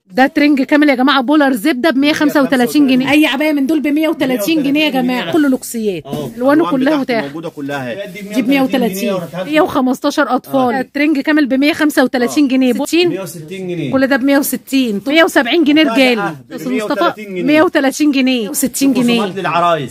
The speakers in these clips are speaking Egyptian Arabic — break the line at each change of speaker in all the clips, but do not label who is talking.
ده ترنج كامل يا جماعه بولر زبده ب 135 جنيه اي عبايه من دول ب 130 جنيه يا جماعه كله لوكسيات
اه
الوانه كلها
بتاعته
متاحه
موجوده كلها اهي
دي ب 130 115 اطفال ترنج كامل ب 135 جنيه 60
160 جنيه
كل ده ب 160 170 جنيه
ده
رجالي
ب
استاذ
130
مصطفى
جنيه.
130 جنيه 60 جنيه
خصومات للعرايس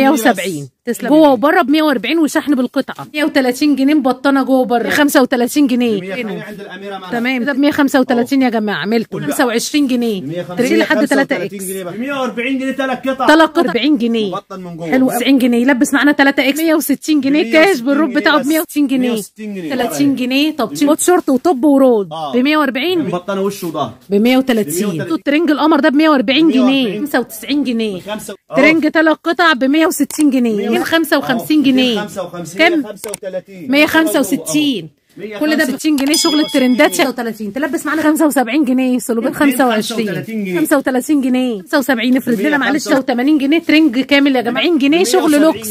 170 تسلم جوه وبره ب 140 وشحن بالقطعه 130 جنيه مبطنه جوه وبره 35 جنيه
عند الاميره معنا
تمام ده ب 135 يا جماعه ملكم 25 جنيه تريد لحد 3 اكس
140 جنيه ثلاث قطع
طلق 40 جنيه
مبطن من جوه
حلو 90 جنيه يلبس معانا 3 اكس 160 جنيه كاش بالروب بتاعه ب 160 جنيه
160 جنيه.
30 جنيه طب بوت شورت وطب ورود
آه.
ب 140
مبطنه وش وظهر
ب 130
130.
ترنج القمر ده ب 140 جنيه
140.
95 جنيه
خمسة
ترنج ثلاث قطع ب 160 جنيه 155 جنيه
55
كام
35
165 كل ده ب 60 جنيه شغل الترندات 36 تلبس معانا 75 جنيه سلوبات 25
35 جنيه.
35 جنيه 75 افرض لنا معلش 80 جنيه ترنج كامل يا جماعه 40 جنيه شغل لوكس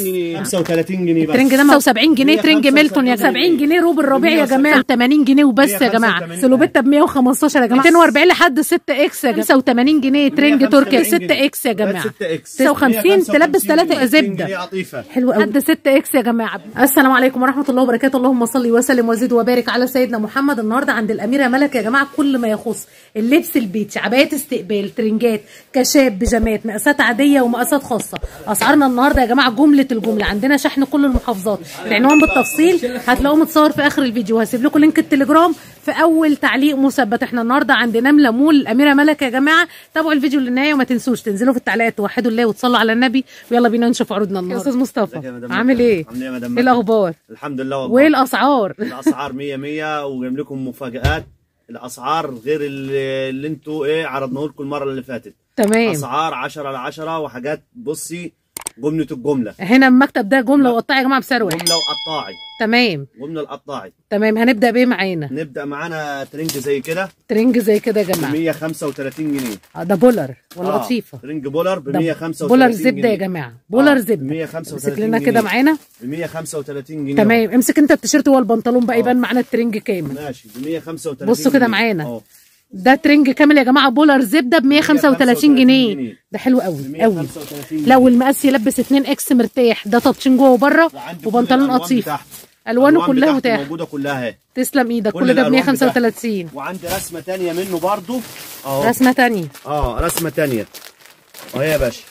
35 جنيه بس
ترنج ده 75 جنيه ترنج
175
ميلتون يا 70 جنيه روب الربيع يا جماعه 80 جنيه وبس يا جماعه
185
سلوبيتا ب 115 يا جماعه 240 لحد 6 اكس يا جماعه 85 جنيه ترنج تركيا 6 اكس يا جماعه
6 اكس
59 تلبس 3 زبده
عطيفه
حلو قوي قد 6 اكس يا جماعه السلام عليكم ورحمه الله وبركاته اللهم صل وسلم وزد وبارك على سيدنا محمد النهارده عند الاميره ملك يا جماعه كل ما يخص اللبس البيتي عبايات استقبال ترنجات كشاب بيجامات مقاسات عاديه ومقاسات خاصه اسعارنا النهارده يا جماعه جمله الجمله عندنا شحن كل المحافظات العنوان بالتفصيل هتلاقوه متصور في اخر الفيديو هسيب لكم لينك التليجرام في اول تعليق مثبت احنا النهارده عند نمله مول الاميره ملك يا جماعه تابعوا الفيديو للنهايه وما تنسوش تنزلوا في التعليقات توحدوا الله وتصلوا على النبي ويلا بينا نشوف عروضنا النهارده يا استاذ مصطفى
ازيك يا مدام
عامل
مكة؟
ايه
عامل ايه يا مدام
ايه
مكة؟
الاخبار
الحمد لله والله
وايه الاسعار
الاسعار 100 100 وجايب لكم مفاجآت الاسعار غير اللي, اللي انتوا ايه عرضناه لكم المره اللي فاتت
تمام
اسعار 10 على 10 وحاجات بصي جمله الجمله
هنا المكتب ده جمله وقطعي يا جماعه بسعر واحد
جمله وقطاعي
تمام
جمله القطاعي
تمام هنبدا بايه معانا
نبدا معانا ترنج زي كده
ترنج زي كده يا
ب
جماعه
135 جنيه
آه، ده بولر ولا
آه،
قطيفه
ترنج بولر ب
ده
135
بولر زبده
جنيه.
يا جماعه بولر
آه،
زبده
135
امسك لنا
جنيه.
كده معانا
ب 135 جنيه
تمام امسك انت التيشيرت والبنطلون بقى
آه.
يبان معانا الترنج كامل
ماشي ب 135
بصوا كده
جنيه.
معانا.
اه
ده ترنج كامل يا جماعه بولر زبده ب 135 جنيه
جنيه.
ده حلو قوي
ب
قوي
135
لو المقاس يلبس 2 اكس مرتاح ده تاتشين جوه وبره
وعندي كل
وبنطلون
الألوان
قطيف
بتاعته.
الوانه
الألوان
كلها
بتاعته
متاحه
موجوده كلها اهي
تسلم ايدك
كل
كل ده ب
الألوان
135
وعندي رسمه تانية منه برضو اهو
رسمه تانية
اه رسمه تانية اهي يا باشا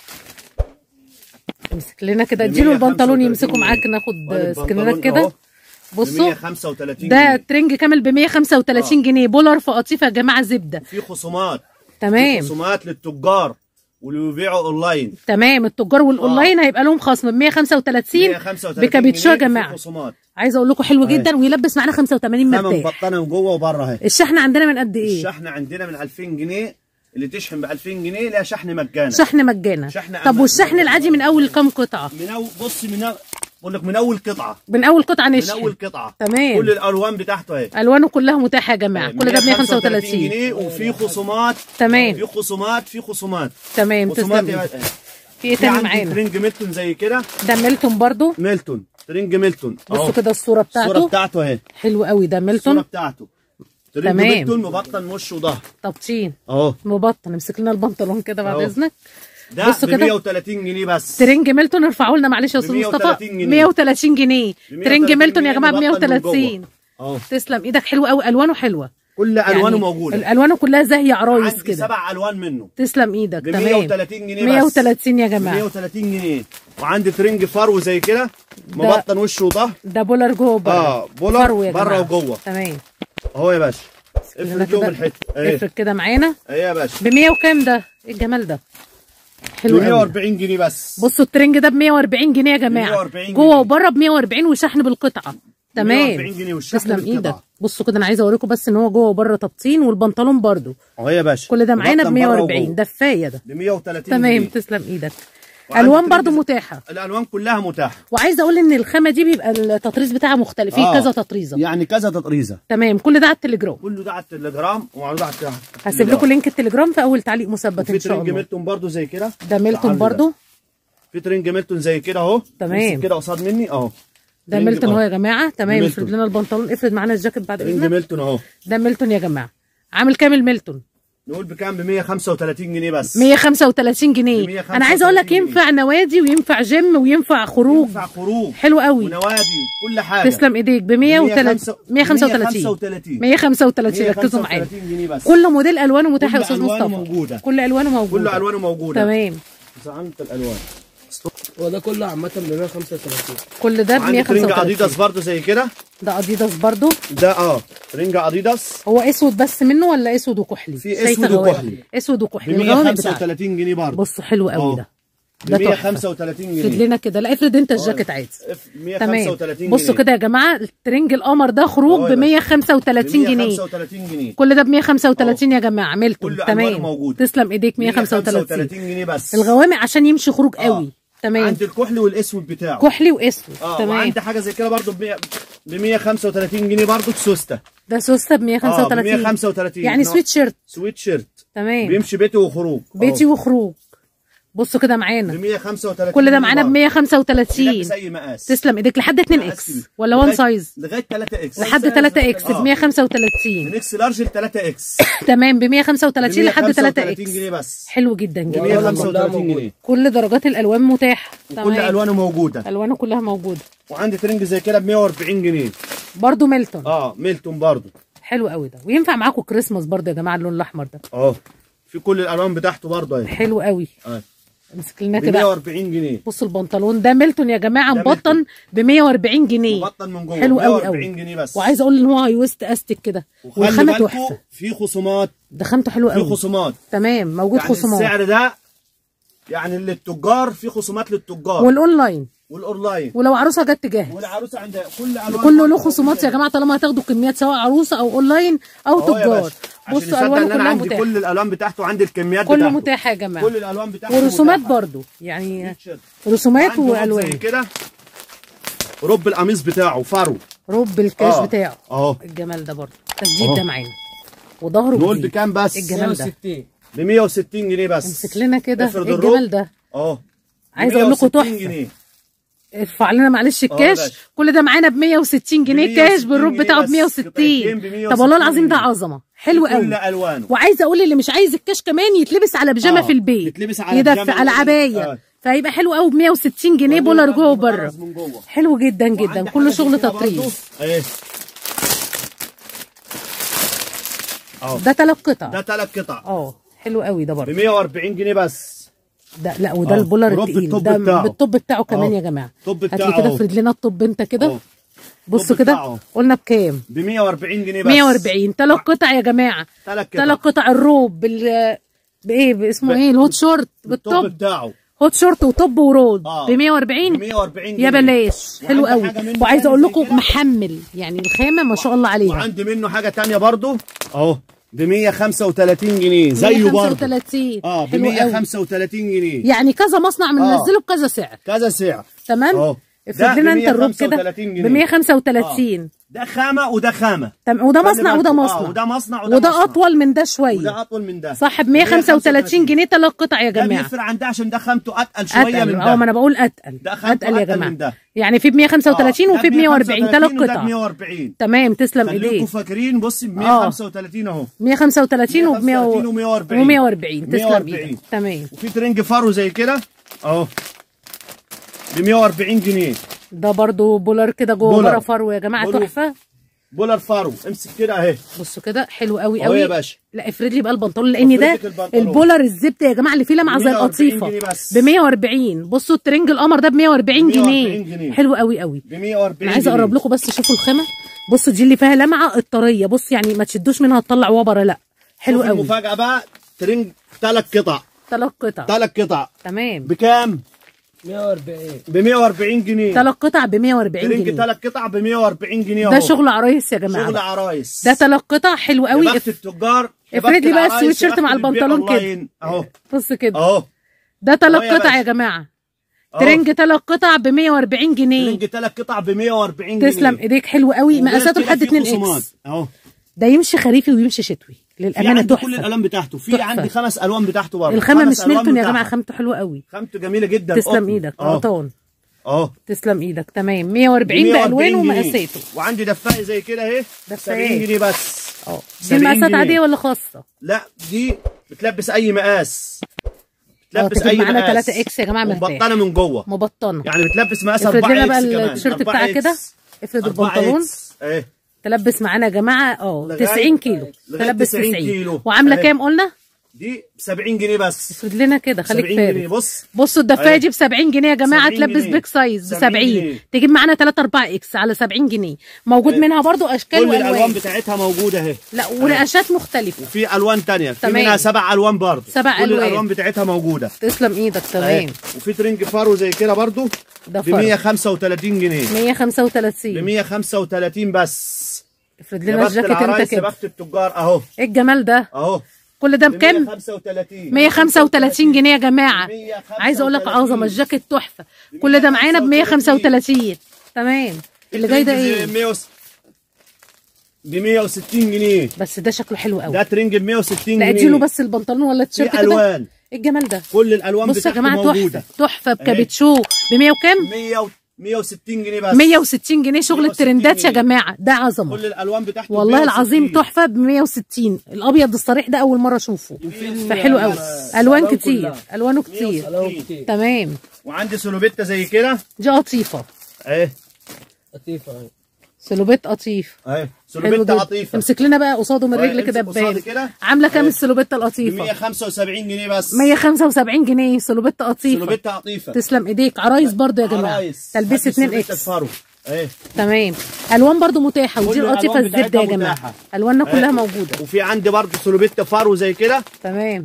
امسك لنا كده
ب
اديله البنطلون
135
يمسكوا
جنيه.
معاك ناخد
وادي
سكرينات
البنطلون
كده
أهو. ب
بصوا
135
ده
جنيه
ترنج كامل ب 135 جنيه بولر في قطيفه يا جماعه زبده
في خصومات في
تمام
خصومات للتجار واللي بيبيعوا اونلاين
تمام التجار والاونلاين هيبقى لهم خصم ب 135
135
بكابيتشو يا
جنيه في
جماعه
خصومات
عايزه اقول لكم حلو جدا ويلبس معانا 85
خامه
مرتاح
مبطنه من جوه وبره اهي
الشحن عندنا من قد ايه
الشحن عندنا من 2000 جنيه اللي تشحن ب 2000 جنيه لها شحن مجانا
شحن مجانا
شحن
طب
أما-
والشحن العادي من اول كام قطعه
من اول بصي من أول بقول لك من اول قطعه
من اول قطعه
من
نشحن
اول قطعه
تمام.
كل الالوان بتاعته اهي
الوانه كلها متاحه يا جماعه كل ده ب 135
جنيه وفي خصومات
تمام.
في خصومات في خصومات
تمام
خصومات
تسلم
يا-
إيدك.
آه.
في ايه
في
تاني
عندي
معانا
ترنج ميلتون زي كده
ده ميلتون برضو
ميلتون ترنج ميلتون
بصوا
أهو.
كده الصوره
الصوره
بتاعته
بتاعته اهي
حلو قوي ده
الصوره
ميلتون
بتاعته ترنج
تمام.
ميلتون مبطن وش وظهر
تبطين
اهو
مبطن امسك لنا البنطلون كده بعد
أهو.
اذنك
ده
بصوا
ب
كده.
130 جنيه بس
ترنج ميلتون ارفعوا لنا معلش يا استاذ
ب
مصطفى
130 جنيه.
130 جنيه
ب
ترنج
130
ميلتون يا
جنيه
جماعه ب
مبطن من
130
اهو
تسلم ايدك حلو قوي الوانه حلوه
كل الوانه موجوده
الالوانه كلها زاهيه عرايس
عندي
كده
سبع الوان منه
تسلم ايدك
ب
تمام
130 جنيه بس
130 يا
ب
جماعه
130 جنيه وعندي ترنج فرو زي كده مبطن وش وظهر
ده بولر جوه وبره
اه بولر
فرو يا
بره
جماعة.
وجوه
تمام
اهو يا باشا
لنا
افرد لهم
كده.
الحته اهي
افرد كده معانا
اهي يا باشا
ب 100 وكام ده ايه الجمال ده
ب
حلو قوي
140 جنيه بس
بصوا الترنج ده ب 140 جنيه يا جماعه
140
جوه
جنيه.
وبره ب 140 وشحن بالقطعه تمام
140 جنيه والشحن
تسلم
بالقطعة.
ايدك بصوا كده انا عايزه اوريكم بس ان هو جوه وبره تبطين والبنطلون برده
اهو يا باشا
كل ده معانا ب
مبطن بره
140
وجوه.
دفايه ده
ب 130
تمام
جنيه
تسلم ايدك
وعندي
الوان
ترنج
برضو
زي-
متاحه
الالوان كلها متاحه
وعايزه اقول ان الخامه دي بيبقى التطريز بتاعها مختلف فيه
آه.
كذا تطريزه
يعني كذا تطريزه
تمام كل ده على التليجرام
كله ده على التليجرام ومعروض على التليجرام
هسيب لكم لينك التليجرام في اول تعليق مثبت
في
ان شاء
ترنج
الله
ميلتون برضو زي كده
ده ميلتون
تعالي
برضو
في ترنج ميلتون زي كده اهو
تمام.
امسك كده قصاد مني اهو
ده
ترنج
ميلتون
أهو.
اهو يا جماعه تمام
ميلتون.
افرد لنا البنطلون افرد معانا الجاكيت بعد
ترنج
اذنك
ميلتون اهو
ده ميلتون يا جماعه عامل كامل ميلتون
نقول بكام ب 135 جنيه بس
135 جنيه
135
انا عايزه اقول لك
جنيه.
ينفع نوادي وينفع جيم وينفع خروج
ينفع خروج
حلو قوي
ونوادي كل حاجه
تسلم ايديك ب 135 135
135
135 ركزوا معايا
135 جنيه بس
كل موديل الوانه متاح يا
كل
استاذ
ألوانه
مصطفى
موجودة.
كل الوانه موجوده
كل الوانه موجوده
تمام
بس عندك الالوان
هو ده كله عامة ب 135
كل ده ب
عندك رينج
135
اديداس برضو زي كده
ده اديداس برضو
ده اه رينج اديداس
هو اسود بس منه ولا اسود وكحلي
في
شايفة
أسود
غوامق.
وكحلي.
اسود
ب
وكحلي الغوامق بتاعته
135 جنيه برضو
بص حلو قوي
آه.
ده
ب
ده تحفه
135
افرد
جنيه
لنا كده لا افرد انت الجاكيت عادي تمام
135 جنيه
بصوا كده يا جماعه الترنج القمر ده خروج
آه
ب
يا باشا.
135 جنيه
135 جنيه
كل ده ب 135 يا جماعه ميلتون
كل ألوانه
تمام
موجودة.
تسلم ايديك 135
135 جنيه بس
الغوامق عشان يمشي خروج
آه.
قوي تمام
عند الكحل والاسود بتاعه
كحلي واسود
اه
تمام
وعندي حاجه زي كده برضو ب 135 جنيه برضو سوسته
ده سوسته ب
اه ب
135
135
يعني
نوع-
سويت شيرت
سويت شيرت
تمام
بيمشي بيتي وخروج
بيتي وخروج بصوا كده معانا
ب 135
كل ده معانا ب
برضو.
135
يلبس اي مقاس
تسلم ايديك لحد 2
مقاس
اكس
كبير.
ولا 1
لغاية-
سايز
لغايه 3 اكس
لحد 3 اكس ب
آه.
135
من اكس لارج ل 3 اكس
تمام ب 135 لحد 3
135
اكس
جنيه بس
حلو جدا
ب
جدا
135 جنيه
كل درجات الالوان متاحه
كل
تمام
الوانه موجوده
الوانه كلها موجوده
وعندي ترنج زي كده ب 140 جنيه
برضو ميلتون
اه ميلتون برضو
حلو قوي ده وينفع معاكم كريسماس برضو يا جماعه اللون الاحمر ده
اه في كل الالوان بتاعته برضه اهي
حلو قوي
اه
امسك لنا
ب
كده
140 جنيه
بصوا البنطلون ده ميلتون يا جماعه
ده
مبطن
ميلتون.
ب 140 جنيه
مبطن من جوه
حلو قوي
140
قوي
جنيه بس
وعايزه اقول ان هو هاي ويست استك كده
وخلي
والخامه
بالكم
تحفه
في خصومات
ده خامته حلوه
في
قوي
خصومات
تمام موجود
يعني
خصومات
السعر ده يعني للتجار في خصومات للتجار
والاونلاين
والاونلاين
ولو عروسه جت تجهز
والعروسه عندها كل الوان
كله له خصومات يا جماعه طالما هتاخدوا كميات سواء عروسه او اونلاين او
أهو يا
تجار
باشا. عشان
بصوا
يصدق
الوانه
ان انا
كلها
عندي
متاحه
كل الالوان بتاعته وعندي الكميات
كله
بتاعته
متاح يا جماعه
كل الالوان بتاعته
ورسومات
متاحة.
برضو يعني
تيشيرت.
رسومات
عندي رب زي
والوان
كده رب القميص بتاعه فرو
رب الكاش
آه.
بتاعه
اهو
الجمال ده برضو تجديد
أهو.
ده معانا وظهره
نقول
جديد
بكام بس
الجمال ده
160
ب 160 جنيه بس
امسك لنا كده
افرض
ايه
الرب.
الجمال ده
اهو
عايزه اقول لكم
160
تحفه
جنيه
ارفع لنا معلش
يا
الكاش
باشا.
كل ده معانا ب 160 جنيه
160
كاش بالروب
جنيه
بتاعه ب
بس.
160
قطعتين ب 160
طب والله العظيم ده
جنيه.
عظمه حلو
كل
قوي
الوانه
وعايزه اقول اللي مش عايز الكاش كمان يتلبس على بيجامه
آه،
في البيت
يتلبس على
يدفي
بيجامة
على
وال-
عبايه
آه.
فهيبقى حلو قوي ب 160 جنيه بولر جوه وبره
مطرز من جوه
حلو جدا جدا
وعندي
كله
حاجة زي
شغل
كده برضو.
تطريز
اهي اهو
ده ثلاث قطع
ده ثلاث قطع
اه حلو قوي ده
ب
برضه
140 جنيه بس
ده لا وده
آه.
البولر
ورب
التقيل
الطب
ده
بتاعه.
بالطب بتاعه كمان
آه.
يا جماعه
الطب
هات لي
بتاعه
كده
أهو.
افرد لنا الطب انت كده
أهو.
بصوا
الطب
كده
بتاعه.
قلنا بكام
ب 140 جنيه بس
140 ثلاث قطع يا جماعه
ثلاث قطع
ثلاث قطع الروب بال بايه باسمه
ب-
ايه الهوت شورت
الطب
بالطب
بتاعه
هوت شورت وطب ورود
آه.
ب 140
ب 140 جنيه
يا بلاش حلو
وعندي
قوي
حاجة منه
وعايزه
تاني
اقول
زي
لكم
كده.
محمل يعني الخامه ما شاء الله عليها
وعندي منه حاجه تانية برضو اهو ب 135 جنيه زيه برضو
135
اه ب
حلو قوي
135 جنيه
يعني كذا مصنع منزله بكذا سعر
كذا سعر
تمام
أهو.
افرض
ده
لنا
ب
انت الروب كده
135 جنيه.
ب 135
ده خامه وده خامه
تمام وده
خلي
مصنع وده
بالكم.
مصنع
آه وده مصنع وده,
وده
مصنع.
اطول من ده شويه
وده اطول من ده
صح ب 135 جنيه ثلاث قطع يا
ده
جماعه
بيفرق عن ده عشان ده خامته اتقل شويه من
اتقل
ده
اه ما انا بقول اتقل
ده خامته
اتقل يا
أتقل
جماعه
من ده.
يعني في ب 135 وفي ب 140 ثلاث
وده ب
قطع
140
تمام تسلم
خليكم
ايديك
فاكرين بصي ب 135 اهو
135 و
140
140 تسلم
140.
ايدك تمام
وفي ترنج فرو زي كده اهو ب 140 جنيه
ده برضو بولر كده جوه
بولر.
بره فرو يا جماعه
بولر.
تحفه
بولر فرو امسك كده اهي
بصوا كده حلو قوي
أهو
قوي
يا باشا.
لا افرد لي بقى البنطلون لان ده
أفرد لك البنطلون.
البولر الزبده يا جماعه اللي فيه لمعه زي
140
القطيفه
جنيه بس.
ب 140 بصوا الترنج القمر ده ب 140
140
جنيه
جنيه.
حلو قوي قوي
ب 140
انا عايزه اقرب لكم بس شوفوا الخامه بصوا دي اللي فيها لمعه الطريه بص يعني ما تشدوش منها تطلع وبره لا حلو قوي
المفاجاه بقى ترنج ثلاث قطع
ثلاث قطع
ثلاث قطع
تمام
بكام
140
ب 140 جنيه
ثلاث قطع ب 140
ترنج
جنيه
ثلاث قطع ب 140 جنيه
ده
اهو
شغل عرايس يا جماعه
شغل
بقى.
عرايس
ده ثلاث قطع حلو قوي
يا بخت التجار يا
افرد
بخت
لي بقى
العرايس،
السويت
يا
شيرت
بخت
مع
اللي بيبيع
البنطلون كده.
أونلاين. اهو
بص كده
اهو
ده ثلاث
أهو يا
قطع
باشا.
يا جماعه
أهو.
ترنج ثلاث قطع ب 140 جنيه
ترنج ثلاث قطع ب 140 جنيه
تسلم ايديك حلو قوي
وغير
مقاساته
كده
لحد
في
2
خصومات.
اكس
اهو
ده يمشي خريفي ويمشي شتوي
في
للامانه
عندي كل
تحفه
الالوان بتاعته في
تحفة.
عندي خمس الوان بتاعته برضه
الخامه
خمس
مش
ألوان
ميلتون يا
بتاعها.
جماعه خامته حلوه قوي
خامته جميله جدا
تسلم
قطن.
ايدك
اهو
قطان
اهو
تسلم ايدك تمام 140
140
بالوانه
جنيه.
ومقاساته
وعندي دفايه زي كده اهي
دفاية.
70 جنيه بس
اه دي
70
المقاسات
جنيه.
عاديه ولا خاصه
لا دي بتلبس اي مقاس
اه
بتلبس
تجيب
اي
معانا
مقاس
3 اكس يا جماعه مرتاح
مبطنه من جوه
مبطنه
يعني بتلبس مقاس
افرد
4
لنا
اكس
بقى
كمان
التيشيرت
4
بتاعك كده
إكس.
افرد
4
البنطلون
إكس. ايه
تلبس معانا يا جماعه اه
لغاية-
90 كيلو
لغاية
تلبس
90
90
كيلو.
وعامله
أهي.
كام قلنا؟
دي ب 70 جنيه بس
افرد لنا كده خليك
70 جنيه
فارد
بص
بصوا الدفايه
أهي.
دي ب 70 جنيه يا جماعه
70
تلبس
جنيه.
بيك سايز ب
70
70
جنيه.
تجيب معانا 3 4 اكس على 70 جنيه موجود
أهي.
منها برضو اشكال
كل الالوان
والوان
بتاعتها موجوده اهي
لا ونقاشات مختلفه
وفي الوان تانية في
تمام.
منها سبع الوان برضه
سبع
كل
ألوان.
الالوان بتاعتها موجوده
تسلم ايدك
أهي.
تمام
وفي ترنج فارو زي كده برضه
ده
ب
فرق
135 جنيه ب
135
135 بس
افرد
يا
لنا
بخت
الجاكيت انت
العرايس يا
كده
بخت التجار اهو
ايه الجمال ده
اهو
كل ده
ب
بكام
135
135 جنيه يا جماعه
135.
عايزه اقول لك عظمه الجاكيت تحفه كل ده معانا ب 135 تمام اللي جاي ده ايه
ب 160 جنيه
بس ده شكله حلو قوي
ده ترنج ب 160 جنيه
لا اديله بس البنطلون ولا التيشيرت
في
كده
الوان
ايه الجمال ده
كل الالوان
بصوا يا
بتاعته
جماعه
موجوده
تحفه تحفه
أهي.
بكابتشو ب 100 وكام
100 و- 160 جنيه بس
160 جنيه شغل
160
الترندات يا
جنيه.
جماعه ده عظمه
كل الالوان بتاعته
والله
160.
العظيم تحفه ب 160 الابيض الصريح ده اول مره اشوفه فحلو قوي الوان
الألوان
كتير
كلها.
الوانه كتير
الوان كتير
تمام
وعندي سلوبيتا زي كده
دي قطيفه
اهي
لطيفه أهي.
سلوبيت قطيف
اهي
حلو
سلوبيتا
جدا
قطيفه
امسك لنا بقى قصاده من
أهي،
الرجل كده
امسك قصادي
ببان
كده.
عامله كام
أهي.
السلوبيتا
ب
القطيفه
175 جنيه بس
175 جنيه سلوبيتا قطيفه
سلوبيتا قطيفه
تسلم ايديك عرايس برضو يا جماعه
عرايس.
تلبيس
هات
2
سلوبيتا
اكس
الفارو اهي
تمام الوان برضو متاحه ودي
كل
القطيفه
الألوان
الزبده يا
بتاعتها
جماعه
متاحة.
الواننا كلها
أهي.
موجوده
وفي عندي برضه سلوبيتا فارو زي كده
تمام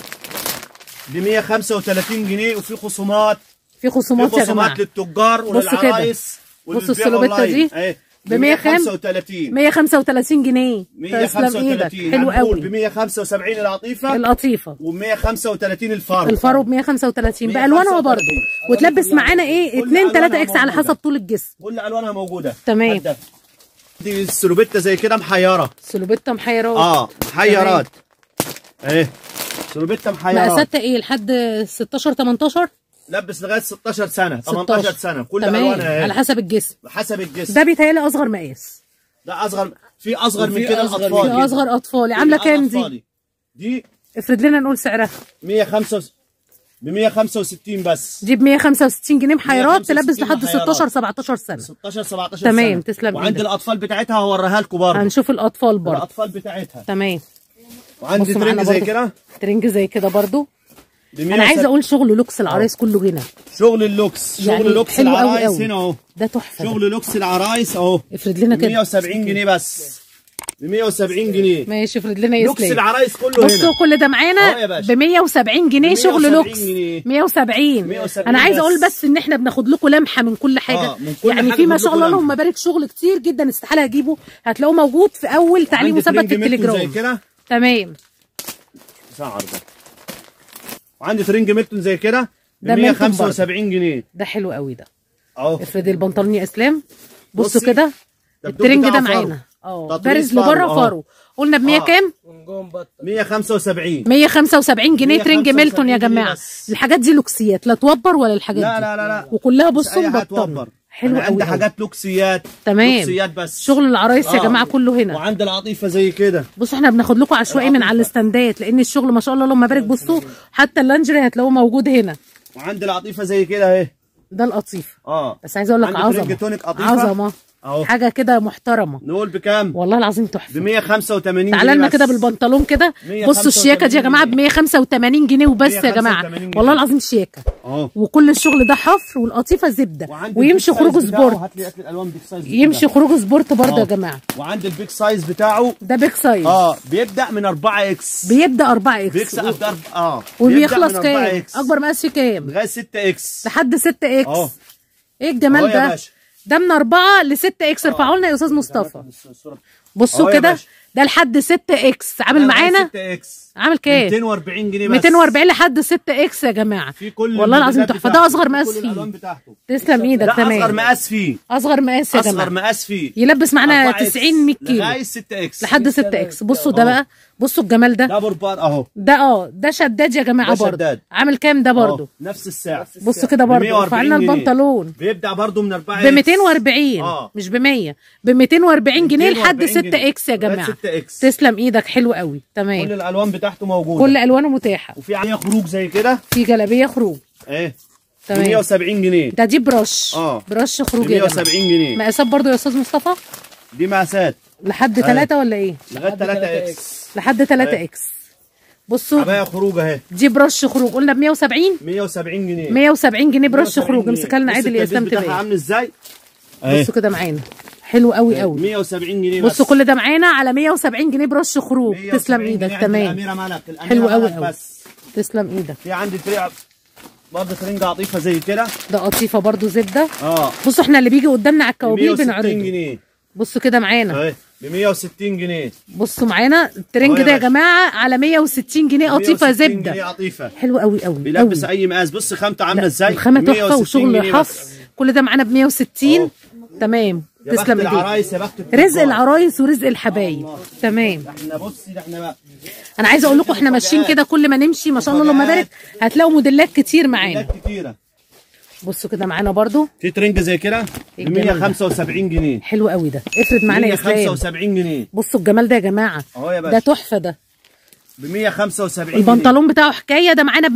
ب 135 جنيه وفي خصومات
في
في
خصومات يا جماعه
خصومات للتجار
بصوا كده.
وللعرايس
بصوا
وللبيع
السلوبيتا
أونلاين.
دي
اهي
ب 100 كام؟
135
135 جنيه تسلم ايدك
135
حلو
ب
قوي
175 العطيفه
القطيفه
و 135 الفارو
الفارو ب 135 بالوانها برضو
135.
وتلبس معانا ايه
كل
2 3
ألوانها
اكس على
موجودة.
حسب طول الجسم
كل الوانها موجوده
تمام.
هات ده. دي السلوبيتا زي كده محيره
سلوبيتا محيرات
اه محيرات اهي سلوبيتا محيرات
مقاساتها ايه لحد 16 18
لبس لغايه 16 سنه
16
18 سنه كل
تمام
الوانها
على
اهي
حسب الجسم
حسب الجسم
ده بيتهيألي اصغر مقاس
ده اصغر في اصغر من
وفي
كده
أصغر من
الاطفال
في اصغر اطفالي عامله كام دي
الأطفالي. دي
افرض لنا نقول سعرها
105 ب 165 بس
دي ب 165 جنيه محيرات
165
تلبس لحد
محيرات.
16 17 سنه
16 17
تمام،
سنه
تسلم
وعند
إيدك.
الاطفال بتاعتها هوريها لكم برضه
هنشوف الاطفال برضه
الاطفال بتاعتها
تمام
وعندي
بصوا معانا
ترنج زي
برضه.
كده
ترنج زي كده برضو
ب
انا عايزه
170
اقول شغل لوكس العرايس كله هنا
شغل اللوكس شغل
يعني
لوكس
حلو قوي
العرايس
قوي.
هنا اهو
ده تحفه ده.
شغل لوكس العرايس اهو
افرد لنا
ب
كده
170 جنيه بس ب 170 جنيه
ماشي افرد لنا
لوكس
يسلم
العرايس كله
بصوا
هنا
كل ده
أهو يا
معانا
باشا.
ب 170 جنيه
ب
شغل
170
لوكس
جنيه.
170
170
انا عايزه
بس.
اقول بس ان احنا بناخد لكم لمحه من كل حاجه
آه، من كل
يعني
حاجة
في ما
بناخد
شاء
لكم
الله اللهم
لمحة.
بارك شغل كتير جدا استحاله اجيبه هتلاقوه موجود في اول تعليم
عندي
مثبت
ترنج
في
ميلتون زي
التليجرام
كده
تمام
سعر ده وعندي ترنج ميلتون زي كده ب
ده ميلتون
175 جنيه
ده حلو قوي ده
اهو
افرد البنطلون يا اسلام بصوا
بصي،
كده
ده الدوب
الترنج
بتاعه
ده
فارو.
معانا اه
تطريز
بارز
فارو،
لبره
أهو.
فارو قلنا ب 100
آه.
كام
من جوه مبطل
175
175 جنيه ترنج
175
ميلتون يا
جنيه
جماعه
بس.
الحاجات دي لوكسيات لا توبر ولا الحاجات
لا
دي
لا لا لا
وكلها
مش
بصوا
اي حاجه
مبطنه
توبر
حلو
أنا
قوي
عندي
قوي.
حاجات لوكسيات
تمام.
لوكسيات بس
شغل العرايس يا
آه.
جماعه كله هنا
وعند العطيفه زي كده
بصوا احنا بناخد لكم عشوائي من على
العاطفة.
الاستندات لان الشغل ما شاء الله اللهم بارك بصوا حتى اللانجري هتلاقوه موجود هنا
وعند العطيفه زي كده اهي
ده القطيف
اه
بس عايزه اقول لك
عندي ترنج
عظمه
تونيك قطيفة.
عظمه
اهو
حاجه كده محترمه
نقول بكام
والله العظيم
ب
تحفه
185
تعالى لنا
بس.
كده بالبنطلون كده
185
بصوا الشياكه دي يا جماعه ب 185 جنيه وبس يا جماعه
185 جنيه.
والله العظيم شياكه
اهو
وكل الشغل ده حفر والقطيفه زبده
وعندي
ويمشي
البيك
خروج
سايز بتاعه،
سبورت
هات لي هات لي الالوان بيك سايز
يمشي
كده.
خروج سبورت برضه يا
أهو.
جماعه
وعند البيك سايز بتاعه
ده بيك سايز
اه بيبدا من 4 اكس
بيبدا 4 اكس
بيكس ابدا اه
وبيخلص
بيبدأ من 4
كام
إكس
اكبر مقاس فيه كام
لغايه 6 اكس
لحد 6 اكس
اهو
ايه الجمال
أهو يا
ده
باشا.
ده من 4 ل 6 اكس ارفعوا لنا يا استاذ مصطفى
الصورة.
بصوا
أهو يا
كده
باشا.
ده لحد 6 اكس عامل معانا
6 اكس
عامل كام
240 جنيه بس
240 لحد 6 اكس يا جماعه
في كل
والله العظيم
الموديلات
تحفه
بتاعته،
ده اصغر
في
مقاس
كل الالوان
فيه
بتاعته
تسلم ايدك
ده اصغر
تمام
مقاس فيه
اصغر مقاس يا
اصغر
جماعه
مقاس فيه
يلبس معانا
4 إكس
90 100 كيلو
لغايه 6 اكس
لحد 6 اكس بصوا ده بقى بصوا الجمال ده
ده بربار اهو
ده اه ده شداد يا جماعه
ده
برضه
شداد.
عامل كام ده برضه
أهو، نفس السعر
بصوا كده برضه
140
رفعنا
جنيه.
البنطلون
بيبدأ برضه من 4
ب 240
اه
مش ب 100 ب 240 جنيه لحد
240
6
جنيه.
اكس يا
لغاية
جماعه
6 اكس
تسلم ايدك حلو قوي
كل
تمام
الالوان بتاعته موجوده
كل الوانه متاحه
وفي عليها خروج زي كده
في جلابيه خروج
اهي ب
تمام
170 جنيه
ده دي برش
اه.
برش
ب
خروج يا
170
جماعه
جنيه
مقاسات برضو يا استاذ مصطفى
دي مقاسات
لحد
أيوة.
ثلاثة ولا ايه
لغايه
لحد
3
3
اكس
لحد ثلاثة
أيوة.
اكس بصوا
عبايه خروج اهي
دي برش خروج قلنا ب 170
170 جنيه
170 جنيه برش
170
خروج
جنيه.
امسكها لنا
بص
عادل يا
التدبيس
اسلام
بتاعها
تبقى
عامل ازاي اهي
بصوا كده معانا حلو قوي قوي
170 جنيه بس
بصوا كل ده معانا على 170 جنيه برش خروج
170
تسلم
جنيه
ايدك
عند
تمام
الاميره ملك الاميره
حلو قوي
ملك
قوي.
بس
تسلم ايدك
في عندي تريع برضه ترنجة عطيفه زي كده
ده قطيفه برضو زبده
اه
بصوا احنا اللي بيجي قدامنا على الكوابيل
160
بنعرضه
جنيه
بصوا كده معانا
اهي ب 160 جنيه
بصوا معانا الترنج
أهو يا
ده يا
باشا.
جماعه على 160 جنيه قطيفه
160 جنيه
زبده
عطيفه
حلو قوي قوي
بيلبس
قوي.
اي مقاس بص خامته عامله
لا،
ازاي
الخامه تحفه
160
وشغل
جنيه
حف
بس.
كل ده معانا ب 160
أهو.
تمام
يا بخت
تسلم ايديك
العرايس يا بخت التجار.
رزق العرايس ورزق الحبايب تمام
احنا بصي ده احنا بقى
انا عايزه اقول لكم احنا ماشيين كده كل ما نمشي ما شاء الله اللهم بارك هتلاقوا موديلات كتير معانا
حاجات كتيره
بصوا كده معانا برضو
في ترنج زي كده ب
إيه الجمال ده؟
175 جنيه
حلو قوي ده افرد معانا يا اسلام
175 جنيه
بصوا الجمال ده يا جماعه
اهو يا
ده
باشا
تحفه ده
ب 175 جنيه
البنطلون بتاعه حكايه ده معانا ب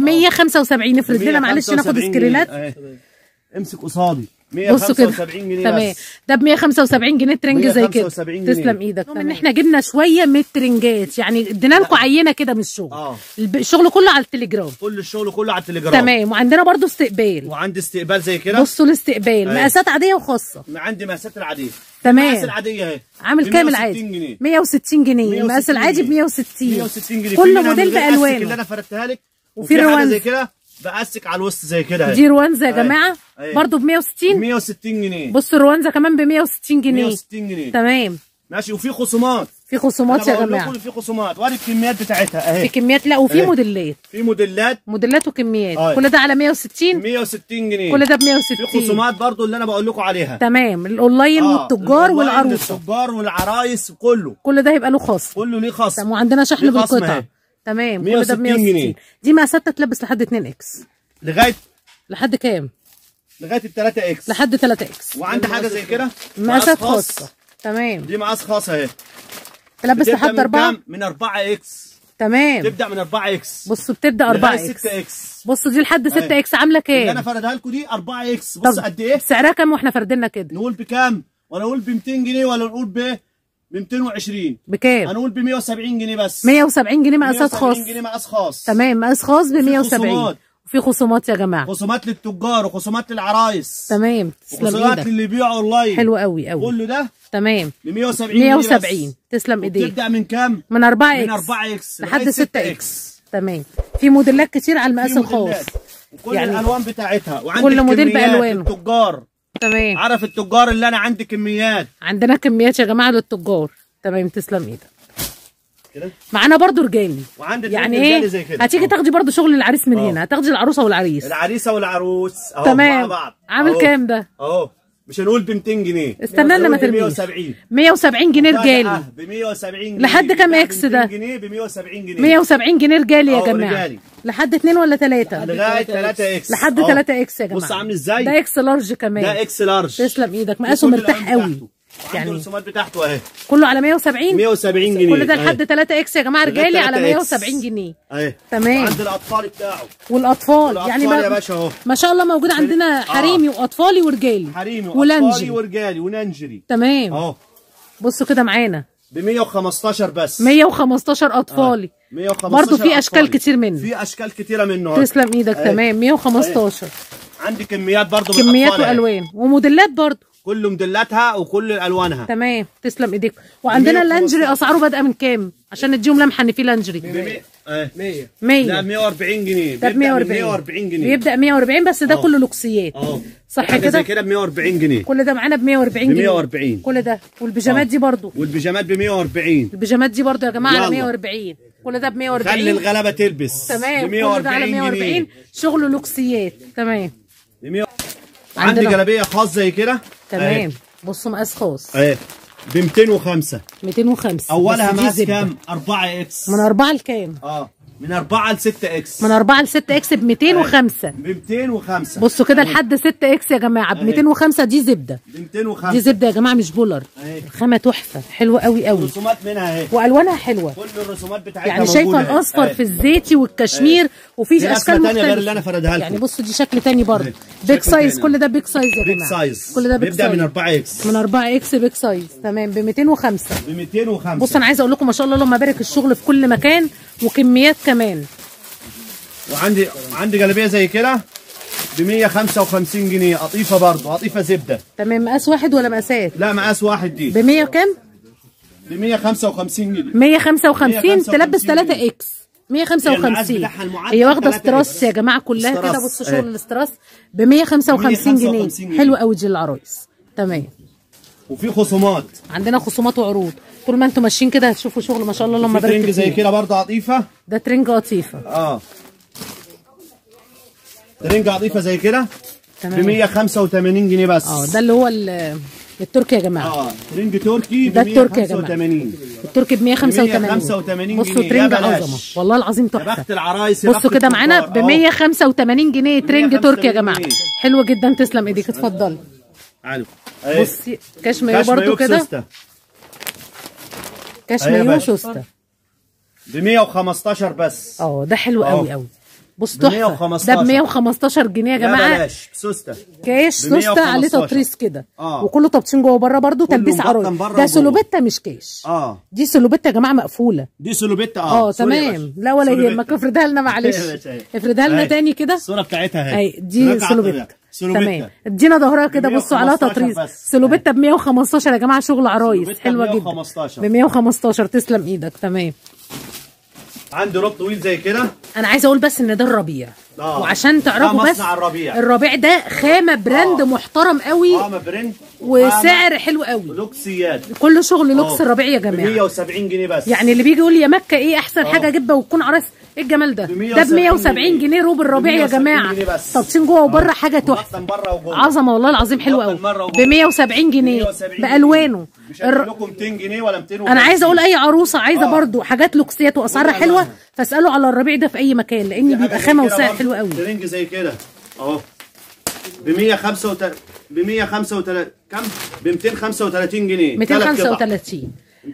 175 افرد لنا معلش ناخد
175
سكرينات
جنيه. أهي. امسك قصادي
بصوا كده
175 جنيه
تمام
بس
ده ب 175 جنيه ترنج زي كده
175 جنيه.
تسلم ايدك ان احنا جبنا شويه من الترنجات يعني ادينا لكم عينه كده من الشغل
اه.
الب- الشغل كله على التليجرام
كل الشغل كله على التليجرام
تمام وعندنا برضو استقبال
وعندي استقبال زي كده
بصوا الاستقبال
أيوة.
مقاسات عاديه وخاصه
عندي مقاسات العاديه
تمام.
المقاس العاديه اهي
عامل
ب
كام
160
العادي
جنيه
160 جنيه
160
المقاس العادي ب
جنيه.
160
160 جنيه
كل
في منها
موديل
من غير أسك اللي
بالوانه
انا فردتها لك
وفي
وفي حاجه
روانز.
زي كده بأسك على الوسط زي كده اهي
دي روانزا يا
أيوة.
جماعه
أيوة.
برضو ب 160
160 جنيه
بصوا الروانزا كمان ب 160 جنيه
160 جنيه
تمام
ماشي وفي خصومات
في خصومات
أنا
يا
بقول
جماعه
لكم في خصومات وادي الكميات بتاعتها
في
اهي
كميات لا وفي
أيوة.
موديلات
في موديلات
موديلات وكميات
أيوة.
كل ده على 160
160 جنيه
كل ده ب
في
160
خصومات برضو اللي انا بقول لكم عليها
تمام الاونلاين
آه،
والتجار
الأونلاين
والعروسه
التجار والعرايس كله
كل ده هيبقى له خصم
كله ليه خصم
تمام وعندنا شحن
ليه خصم
بالقطع
أهي.
تمام كل ده ب
160
160
جنيه.
دي مقاسات تتلبس لحد 2 اكس
لغايه
لحد كام؟
لغايه ال 3 اكس
لحد 3 اكس
وعندي حاجه زي كده
مقاسات
مقاس خاص.
خاصه تمام
دي مقاس خاص اهي
تلبس
بتبدأ
لحد
من
4
كام؟ من 4 اكس
تمام
تبدا من 4 اكس
بصوا بتبدا 4
لغاية
اكس
6 اكس
بصوا دي لحد 6
أيوة.
اكس عامله
اللي انا
كام؟
فردها لكم دي 4 اكس بص قد ايه
سعرها كام واحنا فردنا كده؟
نقول بكام ولا نقول ب 200 جنيه ولا نقول ب ب 220
بكام؟
هنقول ب 170 جنيه بس
170 جنيه مقاسات
170
خاص
جنيه مقاس خاص
تمام مقاس خاص ب 170
خصومات.
وفي خصومات يا جماعه
خصومات للتجار وخصومات للعرايس
تمام تسلم
وخصومات
ايدك
للي بيبيعوا اونلاين
حلو قوي قوي
كله ده
تمام
ب 170 جنيه بس.
170 تسلم ايديك
تبدا من كام؟
من 4
من
اكس
4 اكس
لحد
لغاية
6 اكس تمام في موديلات كتير على المقاس
في
الخاص
موديلات. وكل
يعني-
يعني الالوان بتاعتها وعندي
كل موديل
كميات
بألوانه.
التجار
تمام
عرف التجار اللي انا عندي كميات
عندنا كميات يا جماعه للتجار تمام تسلم ايدك
كده
معانا برضو رجالي
وعندي
يعني
رجالي
ايه
زي كده.
هتيجي
أهو.
تاخدي برضو شغل العريس من
أهو.
هنا هتاخدي العروسه والعريس
العريسه والعروس اهو مع
تمام
بعض
عامل
أهو.
كام ده
اهو مش هنقول ب 200 جنيه
استنى لنا ما
هنقول ب
ترميش
170
170 جنيه رجالي
ب 170 جنيه
لحد كام
بيتباع
إكس
ب
ده؟
200 جنيه ب 170 جنيه
170 جنيه رجالي يا
أهو
جماعه
رجالي.
لحد 2 ولا 3
لغايه 3 اكس
لحد
أهو.
3 اكس يا جماعه
بص عامل ازاي
ده اكس لارج كمان
ده اكس لارج
تسلم ايدك مقاسه
كل
مرتاح
الألوان
قوي
بتاعته. عنده
يعني
الرسومات بتاعته اهي
كله على 170
170 جنيه
كل ده
أهي.
لحد 3 اكس يا جماعه
لغاية
رجالي على
3 إكس.
170 جنيه
اهي
تمام.
عند الاطفال بتاعه
والاطفال
الأطفال
يعني
يا
ما,
باشا اهو
ما شاء الله موجود عندنا حريمي واطفالي ورجالي
حريمي واطفالي
ولانجي
ورجالي وننجري
تمام
اهو
بصوا كده معانا
ب 115 بس
115 اطفالي
115
برضو في أشكال
أطفالي.
كتير منه.
في اشكال كتيره منه أهو.
تسلم ايدك
أهي.
تمام 115
عندي كميات برضو من
كميات
الأطفال أهي.
والوان وموديلات برضو
كل موديلاتها وكل الوانها
تمام تسلم ايديك وعندنا
115.
اللانجري اسعاره بادئه من كام عشان نديهم لمحه ان في لانجري
بمي... اهي
100
لا
100
140 جنيه
ده ب
بيبدأ من
140
140 جنيه
بيبدا 140 بس ده
أهو.
كله لوكسيات
اه
صح
حاجه
كده
زي كده ب 140 جنيه
كل ده معانا ب 140
ب
جنيه
140
كل ده والبيجامات
آه.
دي برضو
والبيجامات ب 140
البيجامات دي برضو يا جماعه على
يلا.
140 كل ده ب 140
خلي الغلبه تلبس
تمام
ب
كل ده على
140
140
جنيه
شغل لوكسيات تمام
ب 100 عندي
عندنا-
جلابيه خاص زي كده
تمام بصوا مقاس خاص
اهي ب 205
205
اولها
بس دي
مقاس
زبدة.
كام 4 اكس
من 4 لكام
اه من 4 ل 6 اكس
من 4 ل 6 اكس ب 205
ب 205
بصوا كده لحد 6 اكس يا جماعه ب 205 دي زبده
ب 205
دي زبده يا جماعه مش بولر
أهي.
الخامه تحفه حلوه قوي قوي
رسومات منها اهي
والوانها حلوه
كل الرسومات بتاعتها
يعني شايفه
موجودة أهي.
الاصفر
أهي.
في الزيتي والكشمير وفي
دي
اشكال
رسمة تانية غير
مختلفه
اللي أنا فردها لكم.
يعني بصوا دي شكل تاني برضه
أهي.
بيك
شكل
سايز
تاني.
كل ده بيك سايز يا
بيج
جماعه
سايز
كل ده بيك
بيبدا
سايز
من 4 اكس
من 4 اكس بيك سايز تمام ب 205
ب 205
بص انا عايزه اقول لكم ما شاء الله اللهم بارك الشغل في كل مكان وكميات كمان
وعندي عندي جلابيه زي كده ب 155 جنيه قطيفه برضه قطيفه زبده
تمام مقاس واحد ولا مقاسات
لا مقاس واحد
ب
دي
100 كام
ب 155 جنيه
155
155
تلبس 3
جنيه.
اكس 155
بتاعها المعدل
هي واخده
3
استراس
إكس.
يا جماعه كلها كده
استراس.
بصوا شغل
أهي.
الاستراس ب 155 جنيه
155 جنيه.
حلو قوي دي العرايس تمام
وفي خصومات
عندنا خصومات وعروض طول ما انتم ماشيين كده هتشوفوا شغل ما شاء الله اللهم
في
بارك
ترنج زي
فيه.
كده برضه قطيفه
ده ترنج قطيفه
اه ترنج قطيفه زي كده ب
تمام
185 جنيه بس
اه ده اللي هو ال- التركي يا جماعه
اه ترنج تركي ب
ده التركي يا جماعة.
185
التركي ب 185
185
بصوا
جنيه. يا
ترنج
بلاش.
عظمه والله العظيم
يا
تحفه
بخت العرايس يا
بصوا
بخت
كده معانا ب
التجار. أهو.
185 جنيه ترنج
185
تركي يا جماعه
جنيه.
حلوه جدا تسلم ايديك اتفضلي
تعالوا أهي.
بصي كاش مايو
كاش
برضو
مايو
كده
بسوستة.
كاش
أهي يا
مايو
باشا.
وشوسته
ب 115 بس
اه ده حلو
أهو.
قوي قوي بص
ب
تحفه
115.
ده ب 115 جنيه يا
يا
جماعه
بلاش بسوستة
كاش
ب
سوسته عليه
115.
تطريز كده
آه.
وكله تبطين جوه وبره برضو
كله
تلبيس
مبطن
عرايس
بره
ده
وجوه.
سلوبيتا مش كاش
اه
دي سلوبيتا يا جماعه مقفوله
دي سلوبيتا اه
اه
سوري يا
تمام
باشا.
لا ولا
سلوبيتا.
يهمك افردها لنا معلش
يا باشا، أهي.
افردها لنا
أهي.
تاني كده
الصورة بتاعتها اهي
اي دي
هناك عطر
سلوبيتا
ده. سلوبيتا
تمام ادينا ظهرها كده بصوا عليها
115
تطريز
بس.
سلوبيتا ب 115 يا جماعه شغل عرايس
سلوبيتا
حلوه
ب
جدا
115.
ب 115 تسلم ايدك تمام
عندي رب طويل زي كده
انا عايزه اقول بس ان ده الربيع
آه.
وعشان تعرفوا
ده
بس
مصنع الربيع.
الربيع ده خامه براند
آه.
محترم قوي
اه برنت
وسعر حلو قوي
لوكسيات
كله شغل لوكس الربيع يا
ب
جماعه
170 جنيه بس
يعني اللي بيجي يقول لي يا مكه ايه احسن حاجه جبه وتكون عرايس ايه الجمال ده
ب
ده ب
170
170 جنيه روب الربيع يا
170
جماعه
جنيه بس.
طابتين جوه وبره حاجه تحفه
مبطن بره وجوه
عظمه والله العظيم حلو قوي
مبطن مرة وجوه.
ب 170 جنيه
170 جنيه.
بالوانه
مش
الر...
هدي لكم 200 جنيه ولا 200
انا عايزه اقول اي عروسه عايزه
آه.
برضو حاجات لوكسيات واسعارها
كل
حلوه
ألوانها.
فاسالوا على الربيع ده في اي مكان لان بيبقى خامه وسعر حلو قوي
ترنج زي كده اهو ب 135 ب 135 كم ب 235 جنيه تلات قطع.
235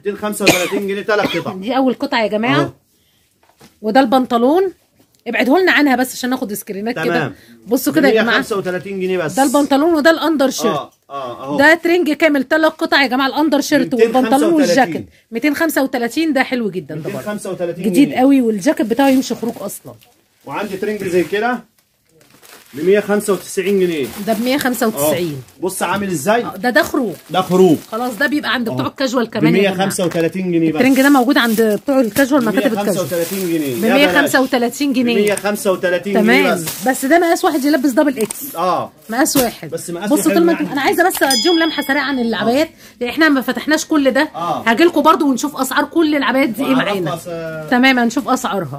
235 جنيه ثلاث قطع
دي اول قطعه يا جماعه
أهو.
وده البنطلون ابعدوا لنا عنها بس عشان ناخد سكرينات كده
تمام
بصوا كده يا جماعه
135 جنيه بس
ده البنطلون وده الاندر شيرت
اه اه اهو
ده ترنج كامل ثلاث قطع يا جماعه الاندر شيرت
235.
والبنطلون والجاكيت 235 ده حلو جدا ده برضه
235
جديد
جنيه.
قوي والجاكيت بتاعه يمشي خروج اصلا
وعندي ترنج زي كده ب 195 جنيه
ده ب
اهو
195
بص عامل ازاي
آه، ده ده خروج
ده خروج
خلاص ده بيبقى عند بتوع
أهو.
الكاجوال
ب
كمان يا جماعه
135 جنيه بس
الترنج ده موجود عند بتوع الكاجوال مكاتب الكاجوال
135 جنيه
ب
يا بلاش.
135
ب
جنيه
135 جنيه
تمام
بس
بس ده مقاس واحد يلبس دبل اكس
اه
مقاس واحد
بس مقاس
بصوا
واحد
طول ما
يعني.
انتم انا عايزه بس اديهم لمحه سريعه عن العبايات لان احنا ما فتحناش كل ده
آه.
هاجي لكم برده ونشوف اسعار كل العبايات دي ايه معانا
وعرفنا س-
تمام هنشوف اسعارها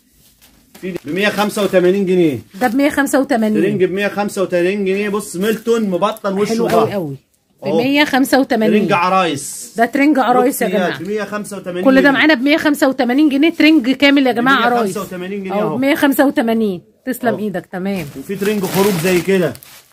في ب 185 جنيه
ده ب 185
ترنج ب 185 جنيه بص ميلتون مبطن وشه
حلو
ظهر.
قوي قوي ب
أهو.
185
ترنج عرايس
ده ترنج عرايس يا
لوكسيات
جماعه
ب 185
كل ده
جنيه.
معانا ب 185 جنيه ترنج كامل يا جماعه عرايس
185 جنيه
أهو
اهو
185 تسلم
أهو.
ايدك تمام
وفي ترنج خروج زي كده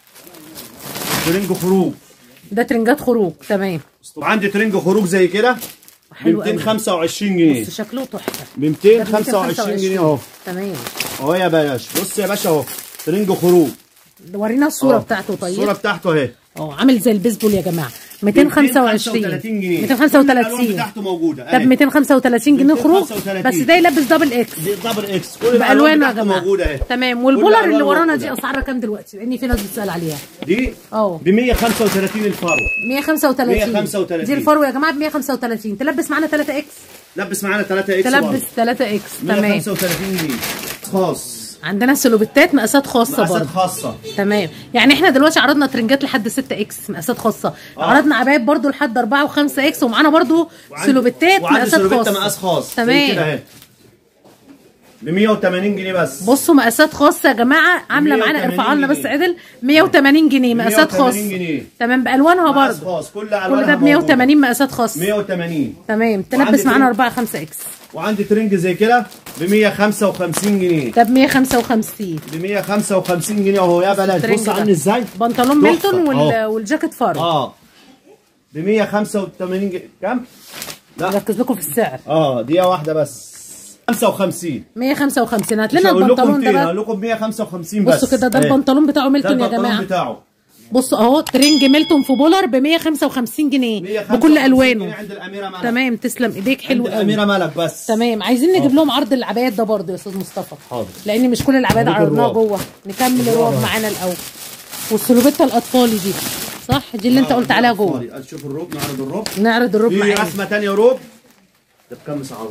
ترنج خروج
ده ترنجات خروج تمام
وعندي ترنج خروج زي كده ب
حلو قوي
225 جنيه
بس شكله تحفه
ب
ده ب
225 جنيه اهو
تمام
اهو يا باشا بص يا باشا اهو ترنج خروج
ورينا الصوره
أهو.
بتاعته طيب
الصوره بتاعته اهي
اه عامل زي البيسبول يا جماعه 225
235 جنيه كل
235
الألوان بتاعته موجوده
ده ب 235 جنيه خروج
235.
بس ده يلبس دبل اكس
دي دبل اكس كل الالوان
بالوانه يا
بتاعته
جماعه
موجوده اهي
تمام
كل
والبولر
الألوان
اللي ورانا دي
موجودة.
اسعارها كام دلوقتي لان في ناس بتسال عليها
دي
اه
ب 135 الفرو
135
135.
دي الفرو يا جماعه ب 135 تلبس معانا 3 اكس
لبس معانا 3 اكس
تلبس 3 اكس تمام
135 جنيه خاص
عندنا سلوبتات مقاسات خاصه
مقاسات
برضه
خاصه
تمام يعني احنا دلوقتي عرضنا ترنجات لحد 6 اكس مقاسات خاصه
آه.
عرضنا عبايات برضو لحد 4 و5 اكس ومعانا برضو
وعندي-
سلوبتات
وعندي
مقاسات
سلوبيتا
خاصه
مقاس خاص زي
تمام
كده اهي ب 180 جنيه بس
بصوا مقاسات خاصه يا جماعه عامله معانا
180
ارفعوا لنا بس
جنيه.
عدل 180 جنيه مقاسات
180
خاصه
جنيه.
تمام بالوانها
مقاس
برضه
خاص كل
كل
الوانها
ده ب 180 مقاسات خاصه
180
تمام تلبس
وعندي
معانا
ترنج.
4 5 اكس
وعندي ترنج زي كده ب 155 جنيه
ده ب 155
ب 155 جنيه اهو يا بلاش
الترنج
بص
ده.
عني ازاي
بنطلون
تحفة.
ميلتون وال...
أهو.
والجاكيت فرد
اه ب 185 جنيه كام؟ لا
ركز لكم في السعر
اه دقيقة واحدة بس 55
155 هات
مش
لنا
هقول لكم
البنطلون ده
200
بقى
هقول لكم 155 بس
بصوا كده ده
إيه.
البنطلون بتاعه
ده
ميلتون يا
البنطلون
جماعه
بتاعه
بصوا اهو ترنج ميلتون في بولر ب 155 جنيه
155
بكل
جنيه
الوانه
عند الأميرة ملك
تمام تسلم ايديك حلو
عند
قوي
الأميرة ملك بس
تمام عايزين نجيب لهم عرض العبايات ده برضه يا استاذ مصطفى
حاضر.
لان مش كل العبايات
نوريك
عرضناها
الرعب.
جوه نكمل الرعب معانا الاول والسلوبيتا الاطفالي دي صح دي اللي انت قلت عليها جوه
شوف الروب نعرض الروب
نعرض الروب
في
معانا
رسمة تانية روب ده بكام اسعاره؟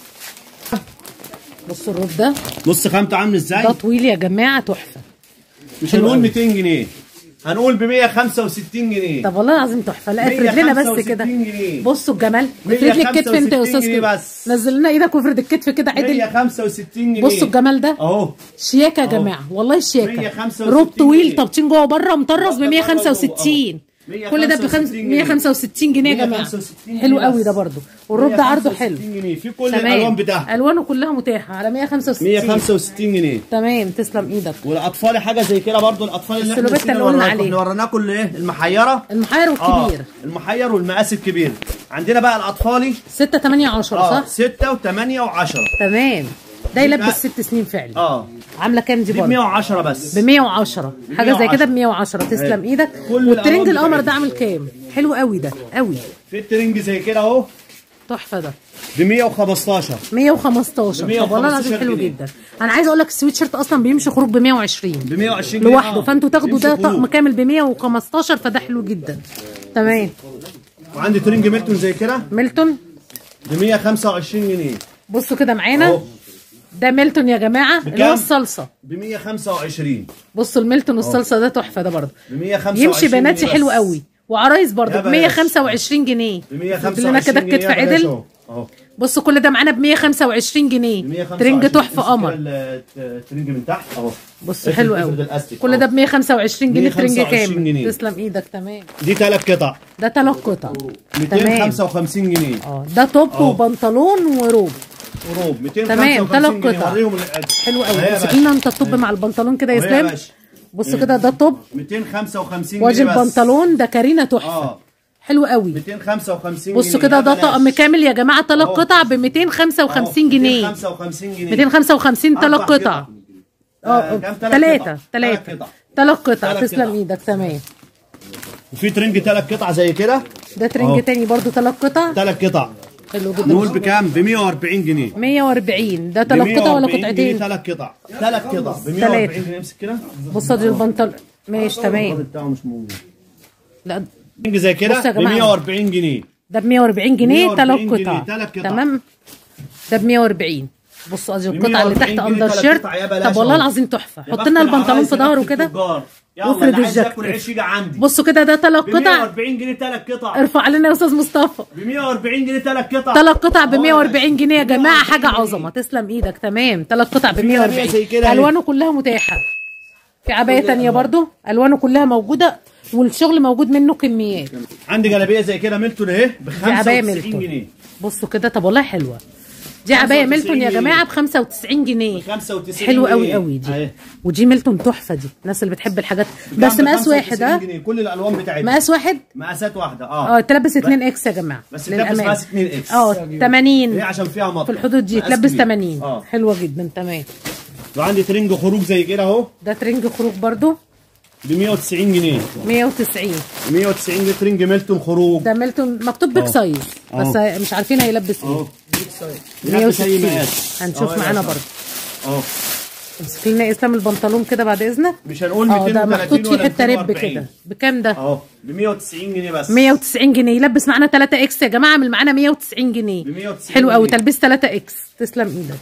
بصوا الروب ده
بص خامته عامل ازاي؟
ده طويل يا جماعه تحفه
مش هنقول 200 جنيه هنقول ب 165 جنيه
طب والله العظيم تحفه لا افرد لنا بس
165
كده
جنيه.
بصوا الجمال افرد لي الكتف انت يا
165
استاذ
جنيه
كده
بس.
نزل لنا ايدك وافرد الكتف كده عدل
165 جنيه
بصوا الجمال ده
اهو
شياكه يا جماعه والله شياكه
165
روب طويل
جنيه.
طابتين جوه وبره مطرز ب
بره
165
جوه.
كل ده ب
165 جنيه.
165 جنيه يا جماعه
165 جنيه
حلو
بس.
قوي ده برضو والروب ده عرضه حلو
165 جنيه في كل الالوان بتاعها
الوانه كلها متاحه على 165
165 جنيه
تمام تسلم ايدك
والاطفال حاجه زي كده برضو الاطفال اللي احنا
السلوبيتا
نسينا
اللي قلنا
نوريكم.
عليه.
احنا وريناكم اللي ايه المحيره
المحير والكبير
اه المحير والمقاس الكبير عندنا بقى الاطفالي
6 8 10
اه
صح
6 و8 و10
تمام ده يلبس ست سنين فعلا
اه
عامله كام دي
دي ب
برضه
110 بس
ب 110 حاجه زي كده ب
110.
110 تسلم
ايه.
ايدك
كل
والترنج
الألوان
القمر ده
بتاعتها.
عامل كام حلو قوي ده قوي
في الترنج زي كده اهو
تحفه ده
ب 115
115
ب
طب والله العظيم
115
حلو
جنيه.
جدا انا عايزه اقول لك السويت شيرت اصلا بيمشي خروج ب 120
ب 120 جنيه
لوحده
آه.
فانتوا تاخدوا
يمشي
ده
خروج.
طقم كامل ب 115 فده حلو جدا تمام
وعندي ترنج ميلتون زي كده
ميلتون
ب 125 جنيه
بصوا كده معانا
اهو
ده ميلتون يا جماعه اللي هو
بكام؟
الصلصه
ب 125
بصوا الميلتون والصلصه ده تحفه ده برضه
ب 125
يمشي بناتي
جنيه
حلو
بس.
قوي وعرايس برضه
يا
ب
بلاش.
125 جنيه
ب
لنا
125
كده
جنيه
الكتف
يا بلاش
عدل
اهو اهو
بصوا كل ده معانا ب 125 جنيه
ب 125
ترنج تحفه
امسك
قمر
كده الترنج من تحت اهو
بصوا
افرد-
حلو
افرد
قوي
الأستك
كل
أهو.
ده ب 125 جنيه ترنج
125
كامل
جنيه.
تسلم ايدك تمام
دي ثلاث قطع
ده ثلاث قطع تمام
255 جنيه
اه ده توب
أهو.
وبنطلون وروب
وروب 255
تمام، ثلاث
جنيه.
قطع.
وريهم ال-
حلو قوي
أهي يا
بص
باشا.
لنا انت الطب مع البنطلون كده يا
أهي يا
اسلام
باشا.
بصوا كده ده توب
255
واجي
جنيه بس
البنطلون ده كارينا تحفه
اه
حلو قوي
255
بصوا
جنيه.
كده ده
لا بلاش.
طقم كامل يا جماعه ثلاث
أهو.
قطع ب 255
أهو.
جنيه
255 جنيه
255 ثلاث
أربع
قطع
آه،
اه
كام؟ تلات
ثلاثة
قطع.
ثلاثة
تلات قطع.
ثلاث قطع
تلات
تسلم
قطع.
ايدك تمام
وفي ترنج ثلاث قطع زي كده
ده ترنج
أهو.
تاني برضو ثلاث قطع
ثلاث قطع
حلو
نقول
جدا
بكام؟ ب 140 جنيه
140 ده ثلاث قطع ولا قطعتين
ثلاث قطع ثلاث قطع ب 140
تلاتة.
جنيه امسك كده
بص ادي البنطلون ماشي
الراجل
تمام
بتاعه مش موجود
لا
ترنج زي كده
بص يا
ب
جماعة.
140 جنيه
ده ب 140 جنيه
140
ثلاث
جنيه،
قطع
تلات قطع.
تمام ده ب 140 بصوا ادي القطعه اللي
140
تحت
جنيه
اندر
تلات
شيرت
قطع يا بلاش
طب والله
أهو.
العظيم تحفه
يا
حط
بخت
لنا البنطلون
العرايس
في
يا
ظهره
بخت
كده
التجار. يلا
وافرد
اللي عايز
الجاكيت.
ياكل عيش يجي عندي
بصوا كده ده ثلاث
ب
قطع
140 جنيه ثلاث قطع
ارفع لنا يا استاذ مصطفى
ب 140 جنيه ثلاث قطع
ثلاث قطع ب
أهو يا
140 جنيه يا جماعه
140
حاجه
جنيه.
عظمه تسلم ايدك تمام ثلاث قطع ب
في جلابية
140
زي كده أهي.
الوانه كلها متاحه في عبايه تانية برضو الوانه كلها موجوده والشغل موجود منه كميات
عندي جلابيه زي كده ميلتون اهي ب
دي عبايه
95
ميلتون
جنيه
بصوا كده طب والله حلوه دي عبايه
95
ميلتون يا
جنيه.
جماعه ب 95 جنيه
95
حلو قوي
جنيه.
قوي دي
أهي.
ودي ميلتون تحفه دي الناس اللي بتحب الحاجات بس
بكام؟ ب
مقاس واحد
95
ها
جنيه. كل الالوان بتاعتها
مقاس واحد
مقاسات واحده اه
اه تلبس 2 اكس يا جماعه
بس تلبس
للأمان.
مقاس 2 اكس
اه 80
هي عشان فيها مطر
في الحدود دي
مقاس
تلبس
كبير.
80
اه
حلوه جدا تمام
وعندي ترنج خروج زي كده اهو
ده ترنج خروج برضو
ب 190 جنيه
190
190 جنيه ترنج ميلتون خروج
ده ميلتون مكتوب بيك
أهو.
سايز بس
أهو.
مش عارفين هيلبس
اهو
ايه
يلبس اي
160
مقاس
هنشوف
أهو يا
معانا
باشا.
برضو
اهو
امسك لنا اسلام البنطلون كده بعد اذنك
مش هنقول
اه ده
230
محطوط فيه
ولا
حته رب
240.
كده بكام ده
اهو ب 190 جنيه بس
190 جنيه يلبس معانا 3 اكس يا جماعه اعمل معانا 190 جنيه
ب 190
حلو قوي
جنيه.
تلبيس 3 اكس تسلم ايدك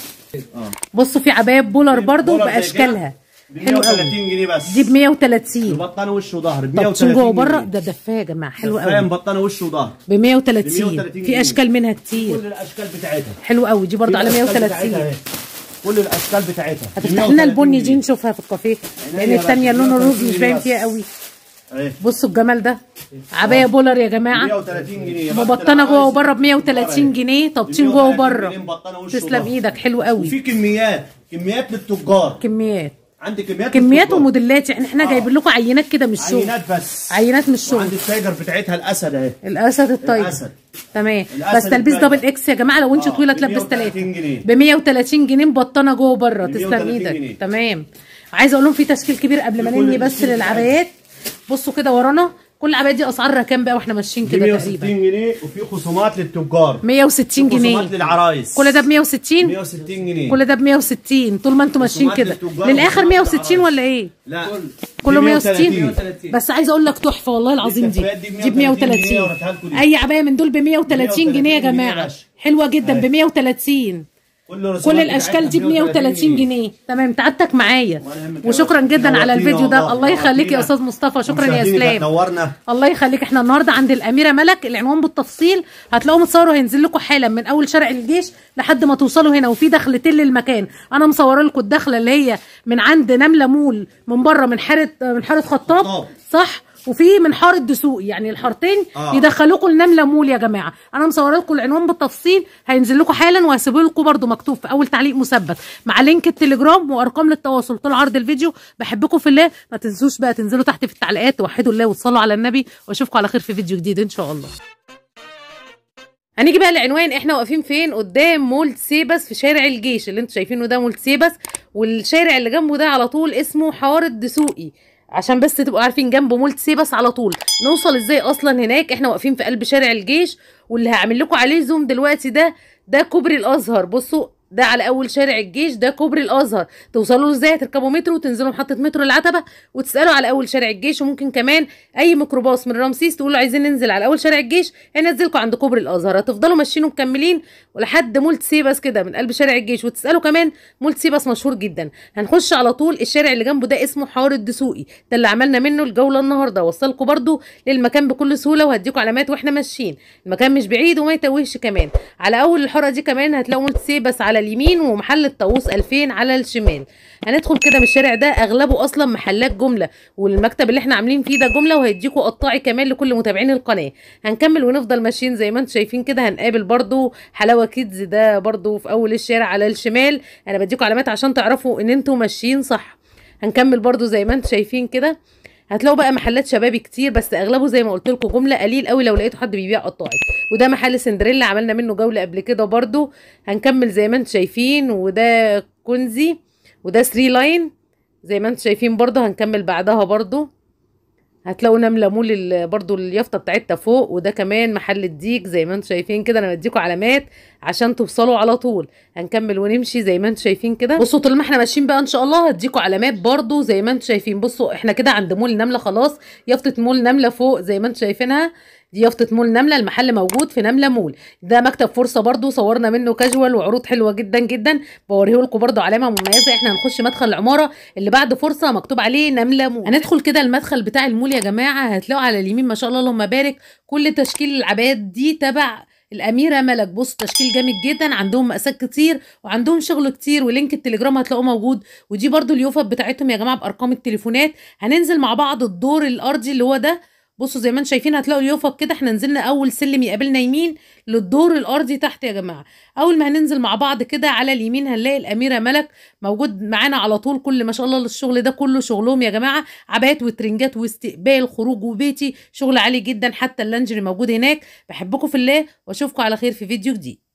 اه
بصوا في عبايه بولر برضو
بولر زي
باشكالها
ب
حلو
130
قوي
جنيه بس
دي ب 130
بطانه وش وظهر ب
طب
130
جوه وبره
جنيه.
ده دفاه يا جماعه حلو
فاهم
قوي
بطانه وش وظهر
ب 130
130
في
جنيه.
اشكال منها كتير
كل الاشكال بتاعتها
حلو قوي دي برضو على
الأشكال
130
بتاعتها أهي. كل الاشكال بتاعتها
هتفتح لنا
130
البني
جنيه.
دي نشوفها في الكافيه
عينيا
لان
بس،
الثانيه لون الرز
130
مش باين
جنيه
فيها
بس.
قوي
اهي
بصوا الجمال ده عبايه بولر يا جماعه
130 جنيه
مبطنه جوه وبره ب 130 جنيه طابتين جوه
130
وبره
جنيه مبطنة وش
تسلم
وظهر.
ايدك حلو قوي
وفي كميات كميات للتجار
كميات
عندي كميات
كميات
للتجار.
وموديلات يعني احنا
آه.
جايبين لكم عينات كده من الشغل
عينات بس
عينات من الشغل
وعندي التايجر بتاعتها الاسد اهي
الاسد الطيب
الأسد.
تمام
الأسد
بس تلبيس
الطيب.
دبل اكس يا جماعه لو انت
آه،
طويله
ب
تلبس
130
ثلاثه
جنيه.
ب 130 جنيه مبطنه جوه وبره
ب
تسلم
130
ايدك
جنيه.
تمام عايزه اقول لهم في تشكيل كبير قبل ما
في كل
ننهي بس
التشكيل
للعبايات بصوا كده ورانا كل العبايات دي اسعارها كام بقى واحنا ماشيين
دي
كده
160
تقريبا
جنيه وفي خصومات للتجار
160
في خصومات
جنيه
للعرايس
كل ده ب 160
160 جنيه
كل ده ب 160 طول ما انتوا ماشيين
خصومات
كده
للتجار
للاخر
وخصومات
160
للعرايس.
ولا ايه
لا
كله
دي
160
130.
بس عايزه اقول لك تحفه والله العظيم دي
الكفايات دي
دي ب
130 جنيه
130
وريتها لكم دي.
اي عبايه من دول ب 130 جنيه يا
جنيه يا
جماعه
باشا.
حلوه جدا ب
أهي.
130
كل
كل
الرسومات
الاشكال دي ب
بتاعتها
130 جنيه تمام تعبتك معايا
ولا يهمك يا
وشكرا
باشا.
جدا على
نورتينا
الفيديو ده
والله.
الله يخليك يا
نورتينا.
استاذ مصطفى شكرا يا
ومشاهدينك
اسلام
نورنا
الله يخليك احنا النهارده عند الاميره ملك العنوان بالتفصيل هتلاقوه متصور وهينزل لكم حالا من اول شارع الجيش لحد ما توصلوا هنا وفي دخلتين للمكان انا مصوره لكم الدخله اللي هي من عند نمله مول من بره من حاره من حاره خطاب
خطاب.
صح وفي من حاره دسوقي يعني الحارتين
آه.
يدخلوكم لنمله مول يا جماعه انا مصوره لكم العنوان بالتفصيل هينزل لكم حالا وهسيبه لكم برده مكتوب في اول تعليق مثبت مع لينك التليجرام وارقام للتواصل طول عرض الفيديو بحبكم في الله ما تنسوش بقى تنزلوا تحت في التعليقات توحدوا الله وتصلوا على النبي واشوفكم على خير في فيديو جديد ان شاء الله هنيجي بقى العنوان احنا واقفين فين قدام مول سيبس في شارع الجيش اللي انتوا شايفينه ده مول سيبس والشارع اللي جنبه ده على طول اسمه حوار الدسوقي عشان بس تبقوا عارفين جنبه مول سيبس على طول نوصل ازاي اصلا هناك احنا واقفين في قلب شارع الجيش واللي هعمل لكم عليه زوم دلوقتي ده ده كوبري الازهر بصوا ده على اول شارع الجيش ده كوبري الازهر توصلوا له ازاي هتركبوا مترو وتنزلوا محطه مترو العتبه وتسالوا على اول شارع الجيش وممكن كمان اي ميكروباص من رمسيس تقولوا عايزين ننزل على اول شارع الجيش هينزلكم عند كوبري الازهر هتفضلوا ماشيين ومكملين ولحد مول سيبس كده من قلب شارع الجيش وتسالوا كمان مول سيبس مشهور جدا هنخش على طول الشارع اللي جنبه ده اسمه حوار الدسوقي ده اللي عملنا منه الجوله النهارده وصلكم برده للمكان بكل سهوله وهديكم علامات واحنا ماشيين المكان مش بعيد وما يتوهش كمان على اول الحاره دي كمان هتلاقوا مول سيبس على اليمين ومحل الطاووس 2000 على الشمال هندخل كده من الشارع ده اغلبه اصلا محلات جمله والمكتب اللي احنا عاملين فيه ده جمله وهيديكوا قطاعي كمان لكل متابعين القناه هنكمل ونفضل ماشيين زي ما انتم شايفين كده هنقابل برضو حلاوه كيدز ده برضو في اول الشارع على الشمال انا بديكوا علامات عشان تعرفوا ان انتوا ماشيين صح هنكمل برضو زي ما انتم شايفين كده هتلاقوا بقى محلات شبابي كتير بس اغلبه زي ما قلت لكم جمله قليل قوي لو لقيتوا حد بيبيع قطاعي وده محل سندريلا عملنا منه جوله قبل كده برضو هنكمل زي ما انتم شايفين وده كنزي وده 3 لاين زي ما انتم شايفين برضو هنكمل بعدها برضو هتلاقوا نملة مول ال- برضو اليافطة بتاعتها فوق وده كمان محل الديك زي ما انتم شايفين كده انا بديكوا علامات عشان توصلوا على طول هنكمل ونمشي زي ما انتم شايفين كده بصوا طول ما احنا ماشيين بقى ان شاء الله هديكوا علامات برضو زي ما انتم شايفين بصوا احنا كده عند مول نملة خلاص يافطة مول نملة فوق زي ما انتم شايفينها دي يافطة مول نملة المحل موجود في نملة مول ده مكتب فرصة برضو صورنا منه كاجوال وعروض حلوة جدا جدا بوريه لكم برضو علامة مميزة احنا هنخش مدخل العمارة اللي بعد فرصة مكتوب عليه نملة مول هندخل كده المدخل بتاع المول يا جماعة هتلاقوا على اليمين ما شاء الله اللهم بارك كل تشكيل العبايات دي تبع الأميرة ملك بص تشكيل جامد جدا عندهم مقاسات كتير وعندهم شغل كتير ولينك التليجرام هتلاقوه موجود ودي برضو اليوفط بتاعتهم يا جماعة بأرقام التليفونات هننزل مع بعض الدور الأرضي اللي هو ده بصوا زي ما انتم شايفين هتلاقوا اليوفط كده احنا نزلنا اول سلم يقابلنا يمين للدور الارضي تحت يا جماعه اول ما هننزل مع بعض كده على اليمين هنلاقي الاميره ملك موجود معانا على طول كل ما شاء الله الشغل ده كله شغلهم يا جماعه عبايات وترنجات واستقبال خروج وبيتي شغل عالي جدا حتى اللانجري موجود هناك بحبكم في الله واشوفكم على خير في فيديو جديد